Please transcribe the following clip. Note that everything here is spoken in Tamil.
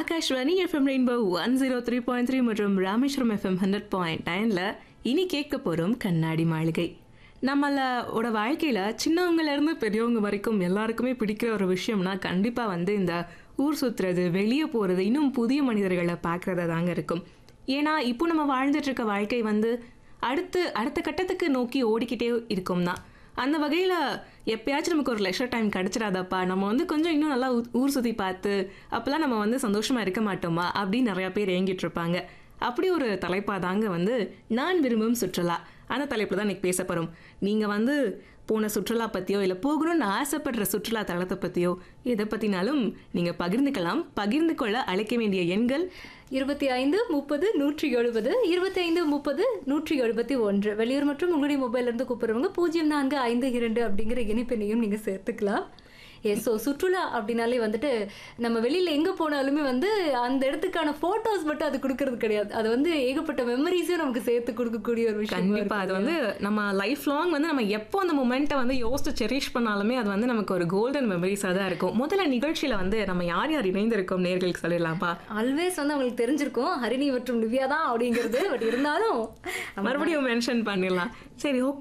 Akashvani FM rainbow one zero three point three மற்றும் ராமேஸ்வரம் எஃப்எம் ஹண்ட்ரட் பாயிண்ட் நைனில் இனி கேட்க போகிறோம் கண்ணாடி மாளிகை நம்மளோட வாழ்க்கையில் சின்னவங்கலேருந்து பெரியவங்க வரைக்கும் எல்லாருக்குமே பிடிக்கிற ஒரு விஷயம்னா கண்டிப்பாக வந்து இந்த ஊர் சுற்றுறது வெளியே போகிறது இன்னும் புதிய மனிதர்களை பார்க்குறதா தாங்க இருக்கும் ஏன்னா இப்போ நம்ம வாழ்ந்துட்டு இருக்க வாழ்க்கை வந்து அடுத்து அடுத்த கட்டத்துக்கு நோக்கி ஓடிக்கிட்டே இருக்கும் தான் அந்த வகையில் எப்பயாச்சும் நமக்கு ஒரு லெஷர் டைம் கிடச்சிடாதப்பா நம்ம வந்து கொஞ்சம் இன்னும் நல்லா ஊ- ஊர் சுற்றி பார்த்து அப்போல்லாம் நம்ம வந்து சந்தோஷமாக இருக்க மாட்டோமா அப்படின்னு நிறையா பேர் ஏங்கிட்டு இருப்பாங்க அப்படி ஒரு தலைப்பாக தாங்க வந்து நான் விரும்பும் சுற்றுலா அந்த தலைப்பில் தான் இன்னைக்கு பேச போகிறோம் நீங்கள் வந்து போன சுற்றுலா பற்றியோ இல்லை போகணும்னு ஆசைப்படுற சுற்றுலா தளத்தை பற்றியோ எதை பற்றினாலும் நீங்கள் பகிர்ந்துக்கலாம் பகிர்ந்து கொள்ள அழைக்க வேண்டிய எண்கள் இருபத்தி ஐந்து முப்பது நூற்றி எழுபது இருபத்தி ஐந்து முப்பது நூற்றி எழுபத்தி ஒன்று வெளியூர் மற்றும் உங்களுடைய மொபைல்ல இருந்து கூப்பிடுறவங்க பூஜ்ஜியம் நான்கு ஐந்து இரண்டு அப்படிங்கிற இணைப்பெண்ணையும் நீங்க சேர்த்துக்கலாம் எஸ் ஸோ சுற்றுலா அப்படின்னாலே வந்துட்டு நம்ம வெளியில எங்க போனாலுமே வந்து அந்த இடத்துக்கான போட்டோஸ் மட்டும் அது கொடுக்கறது கிடையாது அது வந்து ஏகப்பட்ட மெமரிஸும் நமக்கு சேர்த்து கொடுக்கக்கூடிய ஒரு விஷயம் கண்டிப்பா அது வந்து நம்ம லைஃப் லாங் வந்து நம்ம எப்போ அந்த மொமெண்ட்டை வந்து யோசிச்சு செரிஷ் பண்ணாலுமே அது வந்து நமக்கு ஒரு கோல்டன் மெமரிஸாக தான் இருக்கும் முதல்ல நிகழ்ச்சியில வந்து நம்ம யார் யார் இணைந்திருக்கோம் நேர்களுக்கு சொல்லிடலாம்ப்பா ஆல்வேஸ் வந்து அவங்களுக்கு தெரிஞ்சிருக்கும் ஹரிணி மற்றும் நிவ்யா தான் அப்படிங்கிறது பட் இருந்தாலும் நம்ம மறுபடியும் மென்ஷன் பண்ணிடலாம் சரி ஓகே